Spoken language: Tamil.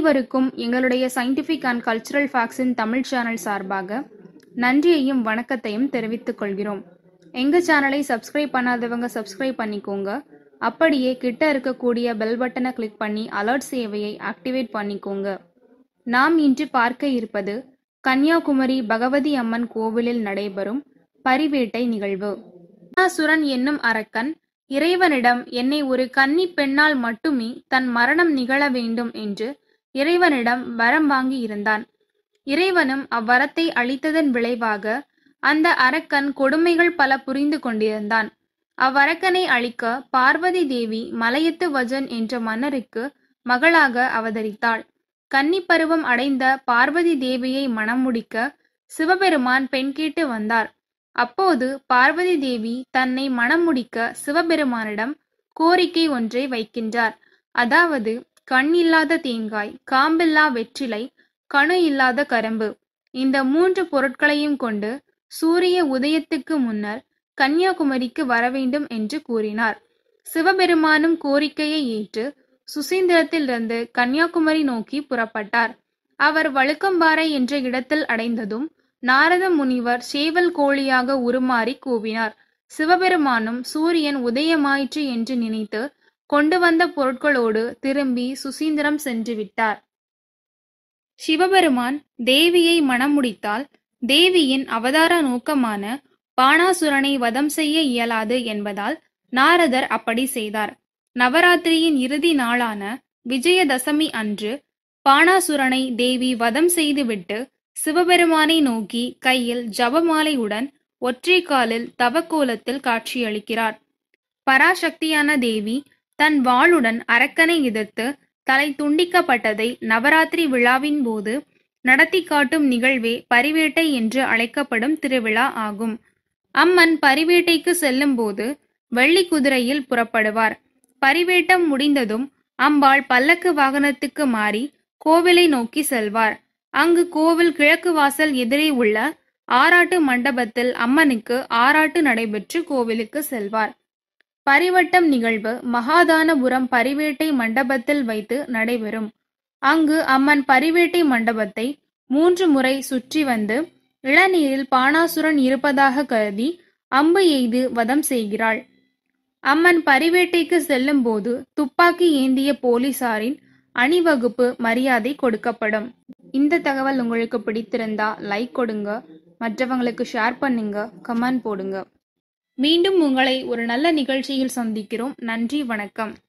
அனைவருக்கும் எங்களுடைய சயின்டிஃபிக் அண்ட் கல்ச்சுரல் ஃபேக்ட்ஸின் தமிழ் சேனல் சார்பாக நன்றியையும் வணக்கத்தையும் தெரிவித்துக் கொள்கிறோம் எங்கள் சேனலை சப்ஸ்கிரைப் பண்ணாதவங்க சப்ஸ்கிரைப் பண்ணிக்கோங்க அப்படியே கிட்ட இருக்கக்கூடிய பெல் பட்டனை கிளிக் பண்ணி அலர்ட் சேவையை ஆக்டிவேட் பண்ணிக்கோங்க நாம் இன்று பார்க்க இருப்பது கன்னியாகுமரி பகவதி அம்மன் கோவிலில் நடைபெறும் பரிவேட்டை நிகழ்வு அசுரன் என்னும் அரக்கன் இறைவனிடம் என்னை ஒரு கன்னி பெண்ணால் மட்டுமே தன் மரணம் நிகழ வேண்டும் என்று இறைவனிடம் வரம் வாங்கி இருந்தான் இறைவனும் அவ்வரத்தை அளித்ததன் விளைவாக அந்த அரக்கன் கொடுமைகள் பல புரிந்து கொண்டிருந்தான் அவ்வரக்கனை அழிக்க பார்வதி தேவி மலையத்து வஜன் என்ற மன்னருக்கு மகளாக அவதரித்தாள் கன்னி பருவம் அடைந்த பார்வதி தேவியை மணம் முடிக்க சிவபெருமான் பெண் கேட்டு வந்தார் அப்போது பார்வதி தேவி தன்னை மணம் முடிக்க சிவபெருமானிடம் கோரிக்கை ஒன்றை வைக்கின்றார் அதாவது கண் இல்லாத தேங்காய் காம்பில்லா வெற்றிலை கணு இல்லாத கரும்பு இந்த மூன்று பொருட்களையும் கொண்டு சூரிய உதயத்துக்கு முன்னர் கன்னியாகுமரிக்கு வரவேண்டும் என்று கூறினார் சிவபெருமானும் கோரிக்கையை ஏற்று சுசீந்திரத்திலிருந்து கன்னியாகுமரி நோக்கி புறப்பட்டார் அவர் வழுக்கம்பாறை என்ற இடத்தில் அடைந்ததும் நாரத முனிவர் சேவல் கோழியாக உருமாறி கூவினார் சிவபெருமானும் சூரியன் உதயமாயிற்று என்று நினைத்து கொண்டு வந்த பொருட்களோடு திரும்பி சுசீந்திரம் சென்று விட்டார் சிவபெருமான் தேவியை மணமுடித்தால் தேவியின் அவதார நோக்கமான பாணாசுரனை வதம் செய்ய இயலாது என்பதால் நாரதர் அப்படி செய்தார் நவராத்திரியின் இறுதி நாளான விஜயதசமி அன்று பாணாசுரனை தேவி வதம் செய்துவிட்டு சிவபெருமானை நோக்கி கையில் ஜபமாலையுடன் ஒற்றை காலில் தவக்கோலத்தில் காட்சியளிக்கிறார் பராசக்தியான தேவி தன் வாளுடன் அரக்கனை எதிர்த்து தலை துண்டிக்கப்பட்டதை நவராத்திரி விழாவின் போது நடத்தி காட்டும் நிகழ்வே பரிவேட்டை என்று அழைக்கப்படும் திருவிழா ஆகும் அம்மன் பரிவேட்டைக்கு செல்லும் போது வெள்ளி குதிரையில் புறப்படுவார் பரிவேட்டம் முடிந்ததும் அம்பாள் பல்லக்கு வாகனத்துக்கு மாறி கோவிலை நோக்கி செல்வார் அங்கு கோவில் கிழக்கு வாசல் எதிரே உள்ள ஆராட்டு மண்டபத்தில் அம்மனுக்கு ஆராட்டு நடைபெற்று கோவிலுக்கு செல்வார் பரிவட்டம் நிகழ்வு மகாதானபுரம் பரிவேட்டை மண்டபத்தில் வைத்து நடைபெறும் அங்கு அம்மன் பரிவேட்டை மண்டபத்தை மூன்று முறை சுற்றி வந்து இளநீரில் பாணாசுரன் இருப்பதாக கருதி அம்பு எய்து வதம் செய்கிறாள் அம்மன் பரிவேட்டைக்கு செல்லும் போது துப்பாக்கி ஏந்திய போலீசாரின் அணிவகுப்பு மரியாதை கொடுக்கப்படும் இந்த தகவல் உங்களுக்கு பிடித்திருந்தா லைக் கொடுங்க மற்றவங்களுக்கு ஷேர் பண்ணுங்க கமெண்ட் போடுங்க மீண்டும் உங்களை ஒரு நல்ல நிகழ்ச்சியில் சந்திக்கிறோம் நன்றி வணக்கம்